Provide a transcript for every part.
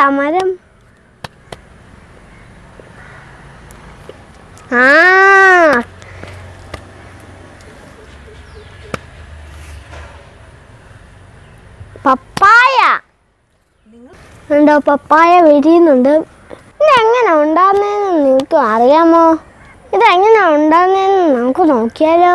ഏതാ മരം ആ പപ്പായ ഉണ്ടോ പപ്പായ വിരിയുന്നുണ്ട് ഇതെങ്ങനെ ഉണ്ടാകുന്നതെന്ന് നിങ്ങൾക്ക് അറിയാമോ ഇതെങ്ങനെ ഉണ്ടാകുന്നതെന്ന് നമുക്ക് നോക്കിയാലോ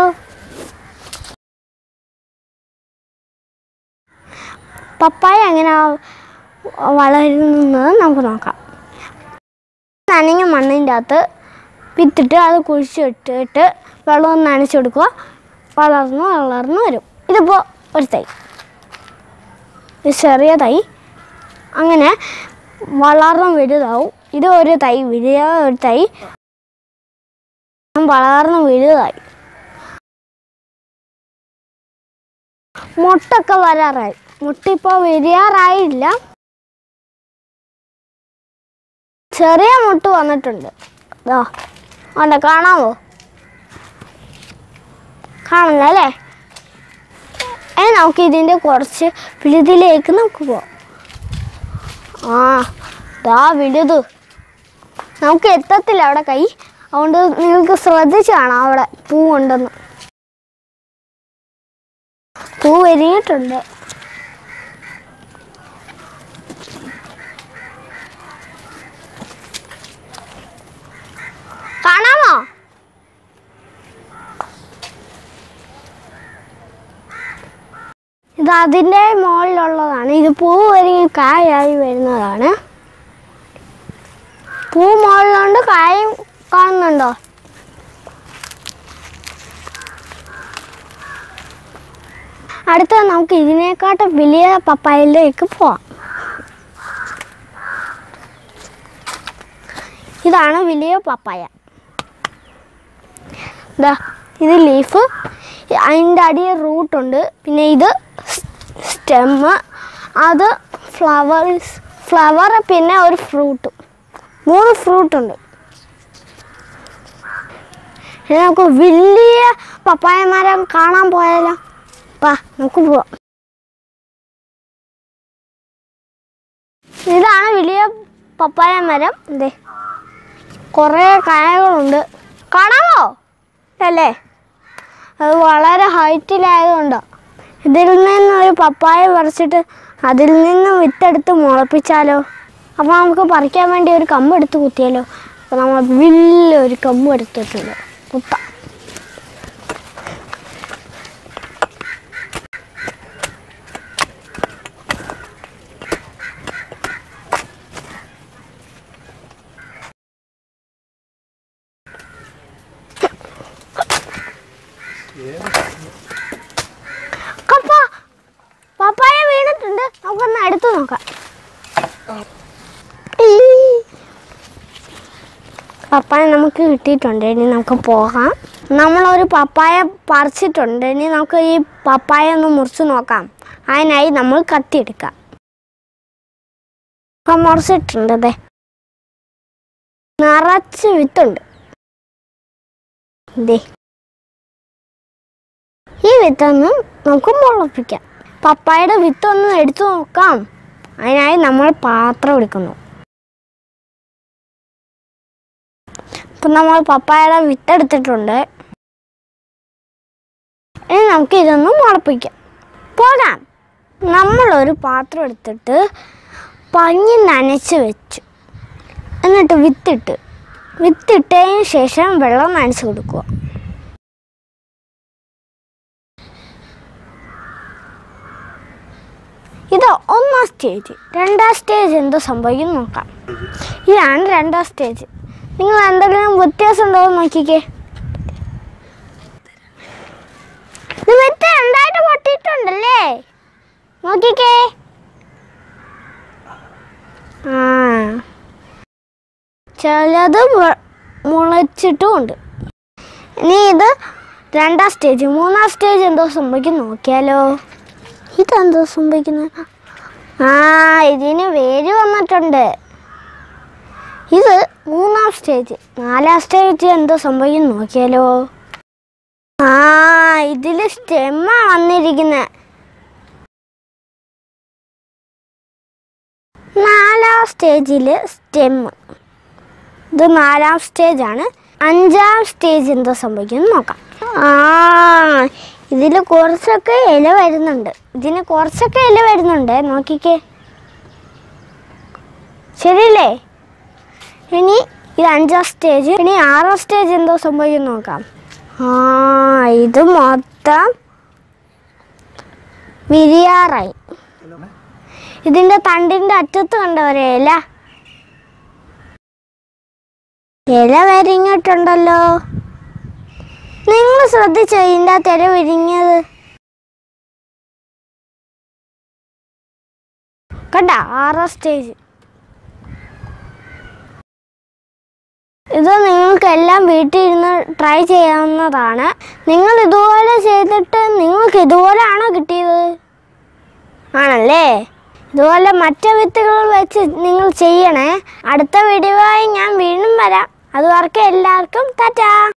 പപ്പായ എങ്ങനെ വളരുന്നത് നമുക്ക് നോക്കാം നനഞ്ഞ മണ്ണിൻ്റെ അകത്ത് വിത്തിട്ട് അത് കുഴിച്ചിട്ടിട്ട് വെള്ളം നനച്ചു കൊടുക്കുക വളർന്ന് വളർന്ന് വരും ഇതിപ്പോൾ ഒരു തൈ ഇത് ചെറിയ തൈ അങ്ങനെ വളർന്ന് വലുതാവും ഇത് ഒരു തൈ വലിയ ഒരു തൈ വളർന്ന് വലുതായി മുട്ടൊക്കെ വരാറായി മുട്ട ഇപ്പോൾ വരാറായില്ല ചെറിയ മുട്ട വന്നിട്ടുണ്ട് ഇതാ അല്ല കാണാമോ കാണില്ല അല്ലേ ഏ നമുക്ക് ഇതിൻ്റെ കുറച്ച് വലുതിലേക്ക് നമുക്ക് പോവാം ആ ദാ വലുത് നമുക്ക് എത്തത്തില്ല അവിടെ കൈ അതുകൊണ്ട് നിങ്ങൾക്ക് ശ്രദ്ധിച്ച് കാണാം അവിടെ പൂ ഉണ്ടെന്ന് പൂ വരിയിട്ടുണ്ട് കാണാമോ ഇത് അതിൻ്റെ മുകളിലുള്ളതാണ് ഇത് പൂ വരികി കായായി വരുന്നതാണ് പൂ മുകളിലുണ്ട് കായും കാണുന്നുണ്ടോ അടുത്ത നമുക്ക് ഇതിനെക്കാട്ടും വലിയ പപ്പായയിലേക്ക് പോവാം ഇതാണ് വലിയ പപ്പായ ദാ ഇത് ലീഫ് അതിൻ്റെ അടിയിൽ റൂട്ടുണ്ട് പിന്നെ ഇത് സ്റ്റെമ്മ് അത് ഫ്ലവേഴ്സ് ഫ്ലവർ പിന്നെ ഒരു ഫ്രൂട്ട് മൂന്ന് ഫ്രൂട്ട് ഉണ്ട് ഇനി നമുക്ക് വലിയ പപ്പായ മരം കാണാൻ പോയാലോ വാ നമുക്ക് പോവാം ഇതാണ് വലിയ പപ്പായ മരം എന്തേ കുറേ കായകളുണ്ട് കാണാമോ അല്ലേ അത് വളരെ ഹൈറ്റിലായതുകൊണ്ടോ ഇതിൽ നിന്ന് ഒരു പപ്പായ പറിച്ചിട്ട് അതിൽ നിന്ന് വിത്തെടുത്ത് മുളപ്പിച്ചാലോ അപ്പോൾ നമുക്ക് പറിക്കാൻ വേണ്ടി ഒരു കമ്പ് എടുത്ത് കുത്തിയാലോ അപ്പോൾ നമ്മൾ വലിയൊരു കമ്പ് എടുത്തിട്ടുണ്ട് കുത്താം കപ്പ പപ്പായ വീണിട്ടുണ്ട് നമുക്കൊന്ന് എടുത്തു നോക്കാം ഈ. പപ്പായ നമുക്ക് കിട്ടിയിട്ടുണ്ട് ഇനി നമുക്ക് പോകാം നമ്മളൊരു പപ്പായ പറിച്ചിട്ടുണ്ട് ഇനി നമുക്ക് ഈ പപ്പായ ഒന്ന് മുറിച്ച് നോക്കാം അതിനായി നമ്മൾ കത്തിയെടുക്കാം ഇപ്പം മുറിച്ചിട്ടുണ്ട് അതെ നിറച്ച് വിത്തുണ്ട് ദേ ഈ വിത്തൊന്ന് നമുക്ക് മുളപ്പിക്കാം പപ്പായയുടെ വിത്തൊന്ന് എടുത്തു നോക്കാം അതിനായി നമ്മൾ പാത്രം എടുക്കുന്നു ഇപ്പം നമ്മൾ പപ്പായയുടെ വിത്ത് എടുത്തിട്ടുണ്ട് ഇനി നമുക്ക് ഇതൊന്ന് മുളപ്പിക്കാം പോകാം നമ്മളൊരു പാത്രം എടുത്തിട്ട് പഞ്ഞി നനച്ച് വെച്ചു എന്നിട്ട് വിത്തിട്ട് വിത്തിട്ടതിന് ശേഷം വെള്ളം നനച്ച് കൊടുക്കുക ഇത് ഒന്നാം സ്റ്റേജ് രണ്ടാം സ്റ്റേജ് എന്തോ സംഭവിക്കും നോക്കാം ഇതാണ് രണ്ടാം സ്റ്റേജ് നിങ്ങൾ എന്തെങ്കിലും വ്യത്യാസം ഉണ്ടോ എന്ന് നോക്കിക്കേ ഇത് വിത്ത് രണ്ടായിട്ട് പൊട്ടിയിട്ടുണ്ടല്ലേ നോക്കിക്കേ ആ ചിലത് വ- മുളച്ചിട്ടുമുണ്ട് ഇനി ഇത് രണ്ടാം സ്റ്റേജ് മൂന്നാം സ്റ്റേജ് എന്തോ സംഭവിക്കും നോക്കിയാലോ ഇതെന്തോ സംഭവിക്കുന്നത് ആ ഇതിന് വേര് വന്നിട്ടുണ്ട് ഇത് മൂന്നാം സ്റ്റേജ് നാലാം സ്റ്റേജ് എന്തോ സംഭവിക്കും നോക്കിയാലോ ആ ഇതിൽ സ്റ്റെമ്മ വന്നിരിക്കുന്നത് നാലാം മൂന്നാം സ്റ്റേജിൽ സ്റ്റെം ഇത് നാലാം സ്റ്റേജാണ് അഞ്ചാം സ്റ്റേജ് എന്തോ സംഭവിക്കുന്നു നോക്കാം ആ ഇതിൽ കുറച്ചൊക്കെ ഇല വരുന്നുണ്ട് ഇതിന് കുറച്ചൊക്കെ ഇല വരുന്നുണ്ട് നോക്കിക്കേ ശരിയല്ലേ ഇനി ഇത് അഞ്ചാം സ്റ്റേജ് ഇനി ആറാം സ്റ്റേജ് എന്തോ സംഭവിക്കുന്നു നോക്കാം ആ ഇത് മൊത്തം വിരിയാറായി ഇതിന്റെ തണ്ടിന്റെ അറ്റത്ത് കണ്ടവരെ ഇല ഇല വിരിഞ്ഞിട്ടുണ്ടല്ലോ നിങ്ങൾ ശ്രദ്ധിച്ചോ ഇതിൻ്റെ അകത്ത് ഇല വിരിഞ്ഞത് കണ്ട ആറാം സ്റ്റേജ് ഇത് നിങ്ങൾക്ക് എല്ലാം വീട്ടിൽ ഇരുന്ന് ട്രൈ ചെയ്യാവുന്നതാണ് നിങ്ങൾ ഇതുപോലെ ചെയ്തിട്ട് നിങ്ങൾക്ക് ഇതുപോലെയാണോ കിട്ടിയത് ആണല്ലേ ഇതുപോലെ മറ്റു വിത്തുകൾ വെച്ച് നിങ്ങൾ ചെയ്യണേ അടുത്ത വീഡിയോയായി ഞാൻ വീണ്ടും വരാം അതുവർക്ക് എല്ലാവർക്കും ടാറ്റാ